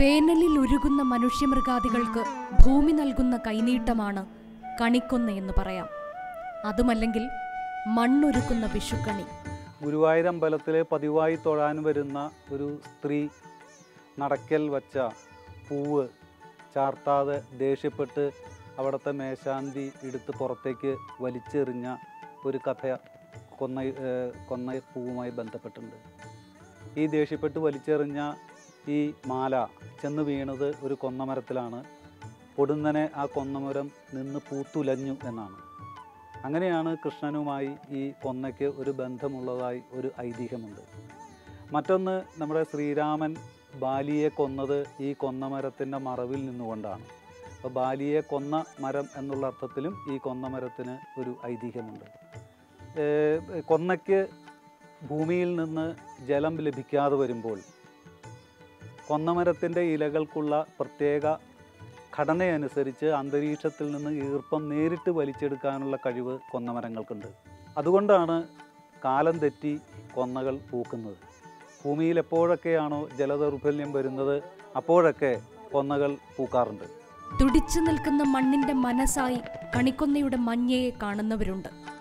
വേനലിൽ ഉരുകുന്ന മനുഷ്യമൃഗാദികൾക്ക് ഭൂമി നൽകുന്ന കൈനീട്ടമാണ് കണിക്കൊന്ന എന്ന് പറയാം അതുമല്ലെങ്കിൽ മണ്ണൊരുക്കുന്ന വിഷുക്കണി ഗുരുവായൂരമ്പലത്തിൽ പതിവായി തൊഴാൻ വരുന്ന ഒരു സ്ത്രീ നടക്കൽ വച്ച പൂവ് ചാർത്താതെ ദേഷ്യപ്പെട്ട് അവിടുത്തെ മേശാന്തി എടുത്ത് പുറത്തേക്ക് വലിച്ചെറിഞ്ഞ ഒരു കഥ കൊന്ന ഏഹ് കൊന്ന പൂവുമായി ബന്ധപ്പെട്ടുണ്ട് ഈ ദേഷ്യപ്പെട്ട് വലിച്ചെറിഞ്ഞ ഈ മാല ചെന്ന് വീണത് ഒരു കൊന്നമരത്തിലാണ് പൊടുന്നനെ ആ കൊന്നമരം നിന്ന് പൂത്തുലഞ്ഞു എന്നാണ് അങ്ങനെയാണ് കൃഷ്ണനുമായി ഈ കൊന്നയ്ക്ക് ഒരു ബന്ധമുള്ളതായി ഒരു ഐതിഹ്യമുണ്ട് മറ്റൊന്ന് നമ്മുടെ ശ്രീരാമൻ ബാലിയെ കൊന്നത് ഈ കൊന്നമരത്തിൻ്റെ മറവിൽ നിന്നുകൊണ്ടാണ് അപ്പോൾ ബാലിയെ കൊന്ന മരം എന്നുള്ള അർത്ഥത്തിലും ഈ കൊന്നമരത്തിന് ഒരു ഐതിഹ്യമുണ്ട് ഏഹ് കൊന്നയ്ക്ക് ഭൂമിയിൽ നിന്ന് ജലം ലഭിക്കാതെ വരുമ്പോൾ കൊന്നമരത്തിൻ്റെ ഇലകൾക്കുള്ള പ്രത്യേക ഘടനയനുസരിച്ച് അന്തരീക്ഷത്തിൽ നിന്ന് ഈർപ്പം നേരിട്ട് വലിച്ചെടുക്കാനുള്ള കഴിവ് കൊന്നമരങ്ങൾക്കുണ്ട് അതുകൊണ്ടാണ് കാലം തെറ്റി കൊന്നകൾ പൂക്കുന്നത് ഭൂമിയിൽ എപ്പോഴൊക്കെയാണോ ജലദൗർബല്യം വരുന്നത് അപ്പോഴൊക്കെ കൊന്നകൾ പൂക്കാറുണ്ട് തുടിച്ചു നിൽക്കുന്ന മണ്ണിന്റെ മനസ്സായി കണിക്കൊന്നയുടെ മഞ്ഞയെ കാണുന്നവരുണ്ട്